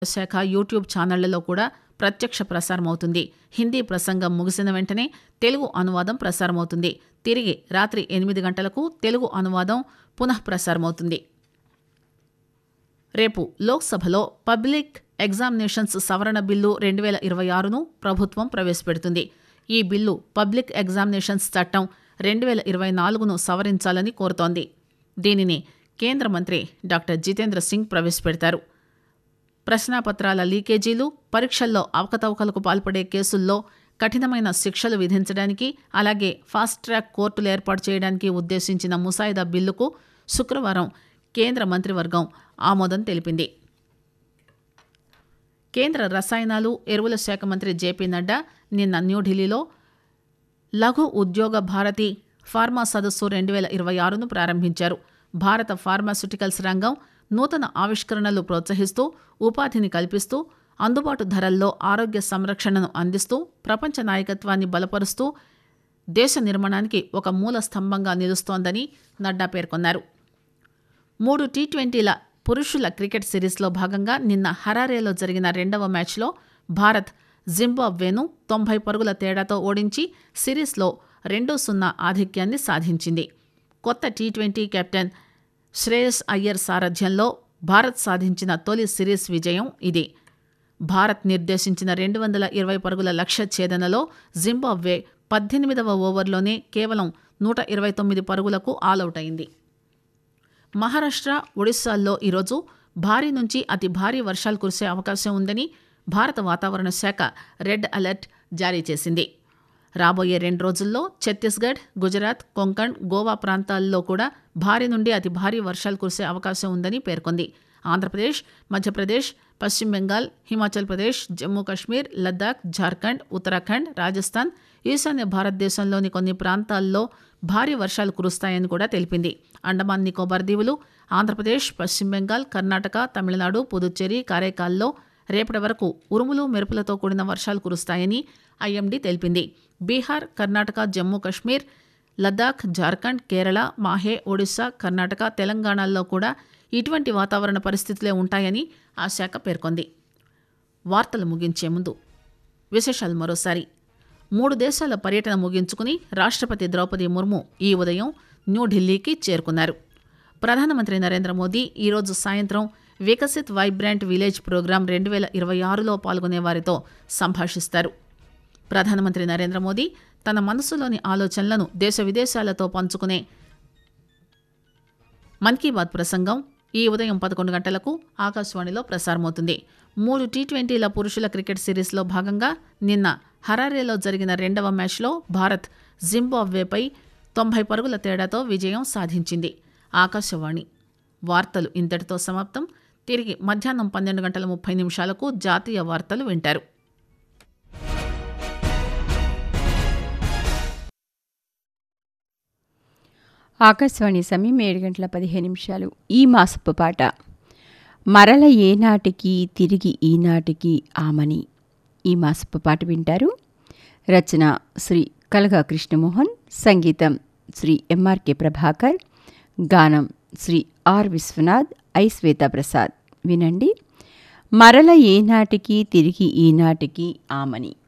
శాఖ యూట్యూబ్ ఛానళ్లలో కూడా ప్రత్యక్ష ప్రసారమవుతుంది హిందీ ప్రసంగం ముగిసిన వెంటనే తెలుగు అనువాదం ప్రసారమవుతుంది తిరిగి రాత్రి ఎనిమిది గంటలకు తెలుగు అనువాదం పునః ప్రసారమవుతుంది రేపు లోక్సభలో పబ్లిక్ ఎగ్జామినేషన్స్ సవరణ బిల్లు రెండు వేల ఇరవై ఆరును ప్రభుత్వం ప్రవేశపెడుతుంది ఈ బిల్లు పబ్లిక్ ఎగ్జామినేషన్స్ చట్టం రెండు వేల ఇరవై నాలుగును సవరించాలని కోరుతోంది దీనిని కేంద్ర మంత్రి డాక్టర్ జితేంద్ర సింగ్ ప్రవేశపెడతారు ప్రశ్నాపత్రాల లీకేజీలు పరీక్షల్లో అవకతవకలకు పాల్పడే కేసుల్లో కఠినమైన శిక్షలు విధించడానికి అలాగే ఫాస్ట్ ట్రాక్ కోర్టులు ఏర్పాటు చేయడానికి ఉద్దేశించిన ముసాయిదా బిల్లుకు శుక్రవారం కేంద్ర మంత్రివర్గం ఆమోదం తెలిపింది కేంద్ర రసాయనాలు ఎరువుల శాఖ మంత్రి జేపీ నడ్డా నిన్న న్యూఢిల్లీలో లఘు ఉద్యోగ భారతి ఫార్మా సదస్సు రెండు వేల ఇరవై ఆరును ప్రారంభించారు భారత ఫార్మాస్యూటికల్స్ రంగం నూతన ఆవిష్కరణలు ప్రోత్సహిస్తూ ఉపాధిని కల్పిస్తూ అందుబాటు ధరల్లో ఆరోగ్య సంరక్షణను అందిస్తూ ప్రపంచ నాయకత్వాన్ని బలపరుస్తూ దేశ నిర్మాణానికి ఒక మూల స్తంభంగా నిలుస్తోందని నడ్డా పేర్కొన్నారు మూడు టీ ట్వంటీల పురుషుల క్రికెట్ సిరీస్లో భాగంగా నిన్న హరారేలో జరిగిన రెండవ మ్యాచ్లో భారత్ జింబాబ్వేను తొంభై పరుగుల తేడాతో ఓడించి సిరీస్లో రెండు సున్నా ఆధిక్యాన్ని సాధించింది కొత్త T twenty captain Shreyas Iyer సారథ్యంలో భారత్ సాధించిన తొలి సిరీస్ విజయం ఇది భారత్ నిర్దేశించిన రెండు వందల ఇరవై పరుగుల లక్ష్య ఛేదనలో జింబాబ్వే పద్దెనిమిదవ ఓవర్లోనే కేవలం నూట ఇరవై తొమ్మిది పరుగులకు ఆలౌట్ అయింది మహారాష్ట్ర ఒడిశాల్లో ఈరోజు భారీ నుంచి అతి భారీ వర్షాలు కురిసే అవకాశం ఉందని భారత వాతావరణ శాఖ రెడ్ అలర్ట్ జారీ చేసింది రాబోయే రెండు రోజుల్లో ఛత్తీస్గఢ్ గుజరాత్ కొంకణ్ గోవా ప్రాంతాల్లో కూడా భారీ నుండి అతి భారీ వర్షాలు కురిసే అవకాశం ఉందని పేర్కొంది ఆంధ్రప్రదేశ్ మధ్యప్రదేశ్ పశ్చిమ బెంగాల్ హిమాచల్ ప్రదేశ్ జమ్మూ కాశ్మీర్ లద్దాఖ్ జార్ఖండ్ ఉత్తరాఖండ్ రాజస్థాన్ ఈశాన్య భారతదేశంలోని కొన్ని ప్రాంతాల్లో భారీ వర్షాలు కురుస్తాయని కూడా తెలిపింది అండమాన్ నికోబార్ దీవులు ఆంధ్రప్రదేశ్ పశ్చిమ బెంగాల్ కర్ణాటక తమిళనాడు పుదుచ్చేరి కారైకాల్లో రేపటి వరకు ఉరుములు మెరుపులతో కూడిన వర్షాలు కురుస్తాయని ఐఎండీ తెలిపింది బీహార్ కర్ణాటక జమ్మూ కాశ్మీర్ లద్దాఖ్ జార్ఖండ్ కేరళ మాహే ఒడిశా కర్ణాటక తెలంగాణల్లో కూడా ఇటువంటి వాతావరణ పరిస్థితులే ఉంటాయని ఆ శాఖ పేర్కొంది వార్తలు ముగించే ముందు విశేషాలు మరోసారి మూడు దేశాల పర్యటన ముగించుకుని రాష్ట్రపతి ద్రౌపది ముర్ము ఈ ఉదయం న్యూఢిల్లీకి చేరుకున్నారు ప్రధానమంత్రి నరేంద్ర మోదీ ఈరోజు సాయంత్రం వికసిత్ వైబ్రాంట్ విలేజ్ ప్రోగ్రాం రెండు వేల ఇరవై ఆరులో పాల్గొనే వారితో సంభాషిస్తారు ప్రధానమంత్రి నరేంద్ర మోదీ తన మనసులోని ఆలోచనలను దేశ విదేశాలతో పంచుకునే మన్ కీ బాత్ ప్రసంగం ఈ ఉదయం పదకొండు గంటలకు ఆకాశవాణిలో ప్రసారమవుతుంది మూడు టీ ట్వంటీల పురుషుల క్రికెట్ సిరీస్లో భాగంగా నిన్న హరారేలో జరిగిన రెండవ మ్యాచ్లో భారత్ జింబాబ్వేపై తొంభై పరుగుల తేడాతో విజయం సాధించింది ఆకాశవాణి వార్తలు ఇంతటితో సమాప్తం తిరిగి మధ్యాహ్నం పన్నెండు గంటల ముప్పై నిమిషాలకు జాతీయ వార్తలు వింటారు ఆకాశవాణి సమయం ఏడు గంటల పదిహేను నిమిషాలు ఈ మాసపు పాట మరల ఏనాటికి తిరిగి ఈనాటికి ఆమని ఈ మాసపు పాట వింటారు రచన శ్రీ కలగా కృష్ణమోహన్ సంగీతం శ్రీ ఎంఆర్కే ప్రభాకర్ గానం శ్రీ ఆర్ విశ్వనాథ్ ఐ శ్వేతాప్రసాద్ వినండి మరల ఏనాటికి తిరిగి ఈనాటికి ఆమని